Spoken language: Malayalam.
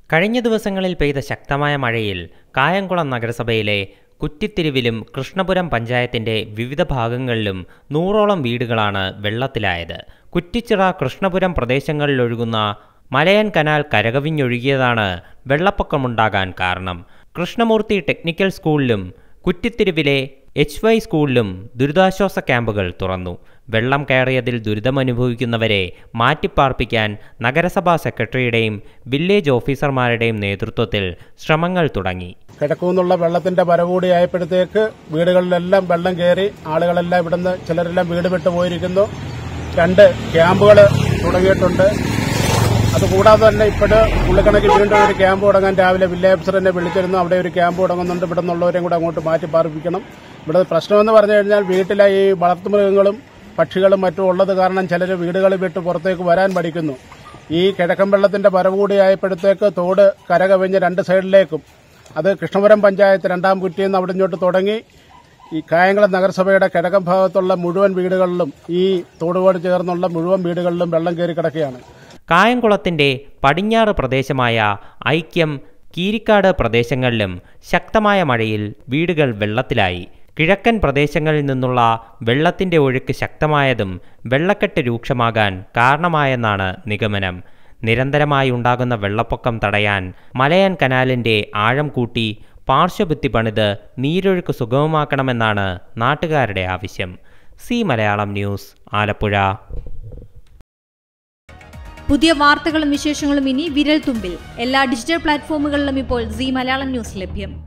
കഴിഞ്ഞ ദിവസങ്ങളിൽ പെയ്ത ശക്തമായ മഴയിൽ കായംകുളം നഗരസഭയിലെ കുറ്റിത്തിരിവിലും കൃഷ്ണപുരം പഞ്ചായത്തിന്റെ വിവിധ ഭാഗങ്ങളിലും നൂറോളം വീടുകളാണ് വെള്ളത്തിലായത് കുറ്റിച്ചിറ കൃഷ്ണപുരം പ്രദേശങ്ങളിലൊഴുകുന്ന മലയൻ കനാൽ കരകവിഞ്ഞൊഴുകിയതാണ് വെള്ളപ്പൊക്കമുണ്ടാകാൻ കാരണം കൃഷ്ണമൂർത്തി ടെക്നിക്കൽ സ്കൂളിലും കുറ്റിത്തിരിവിലെ എച്ച് വൈ സ്കൂളിലും ദുരിതാശ്വാസ ക്യാമ്പുകൾ തുറന്നു വെള്ളം കയറിയതിൽ ദുരിതമനുഭവിക്കുന്നവരെ മാറ്റിപ്പാർപ്പിക്കാൻ നഗരസഭാ സെക്രട്ടറിയുടെയും വില്ലേജ് ഓഫീസർമാരുടെയും നേതൃത്വത്തിൽ ശ്രമങ്ങൾ തുടങ്ങി കിഴക്കുന്നുള്ള വെള്ളത്തിന്റെ പരകൂടി ആയപ്പോഴത്തേക്ക് വീടുകളിലെല്ലാം വെള്ളം കയറി ആളുകളെല്ലാം ഇവിടുന്ന് ചിലരെല്ലാം വീട് വിട്ടു പോയിരിക്കുന്നു രണ്ട് ക്യാമ്പുകൾ തുടങ്ങിയിട്ടുണ്ട് അതുകൂടാതെ തന്നെ ഇപ്പോഴ് ഉള്ളിക്കണക്കിൽ വീണ്ടും ഒരു ക്യാമ്പ് തുടങ്ങാൻ രാവിലെ വില്ലേജ് ഓഫീസർ എന്നെ വിളിച്ചിരുന്നു അവിടെ ഒരു ക്യാമ്പ് തുടങ്ങുന്നുണ്ട് ഇവിടെ നിന്നുള്ളവരെയും കൂടെ അങ്ങോട്ട് മാറ്റി പാർപ്പിക്കണം ഇവിടെ പ്രശ്നമെന്ന് പറഞ്ഞു കഴിഞ്ഞാൽ വീട്ടിലെ ഈ വളർത്തുമൃഗങ്ങളും പക്ഷികളും മറ്റും ഉള്ളത് കാരണം ചിലർ വീടുകൾ വിട്ട് പുറത്തേക്ക് വരാൻ പഠിക്കുന്നു ഈ കിഴക്കൻ വെള്ളത്തിന്റെ പരകൂടി ആയപ്പോഴത്തേക്ക് തോട് കരകവിഞ്ഞ് രണ്ട് സൈഡിലേക്കും അത് കൃഷ്ണപുരം പഞ്ചായത്ത് രണ്ടാം കുറ്റിയിൽ നിന്ന് അവിടെ ഇങ്ങോട്ട് തുടങ്ങി ഈ കായംകുളം നഗരസഭയുടെ കിഴക്കൻ ഭാഗത്തുള്ള മുഴുവൻ വീടുകളിലും ഈ തോടുകോട് ചേർന്നുള്ള മുഴുവൻ വീടുകളിലും വെള്ളം കയറി കിടക്കുകയാണ് കായംകുളത്തിന്റെ പടിഞ്ഞാറ് പ്രദേശമായ ഐക്യം കീരിക്കാട് പ്രദേശങ്ങളിലും ശക്തമായ മഴയിൽ വീടുകൾ വെള്ളത്തിലായി കിഴക്കൻ പ്രദേശങ്ങളിൽ നിന്നുള്ള വെള്ളത്തിന്റെ ഒഴുക്ക് ശക്തമായതും വെള്ളക്കെട്ട് രൂക്ഷമാകാൻ കാരണമായെന്നാണ് നിഗമനം നിരന്തരമായി ഉണ്ടാകുന്ന വെള്ളപ്പൊക്കം തടയാൻ മലയൻ കനാലിന്റെ ആഴം കൂട്ടി പാർശ്വഭിത്തി പണിത് നീരൊഴുക്ക് സുഗമമാക്കണമെന്നാണ് നാട്ടുകാരുടെ ആവശ്യം സി മലയാളം ന്യൂസ് ആലപ്പുഴ പുതിയ വാർത്തകളും വിശേഷങ്ങളും ഇനി വിരൽ തുമ്പിൽ എല്ലാ ഡിജിറ്റൽ പ്ലാറ്റ്ഫോമുകളിലും ഇപ്പോൾ സി മലയാളം ന്യൂസ് ലഭ്യം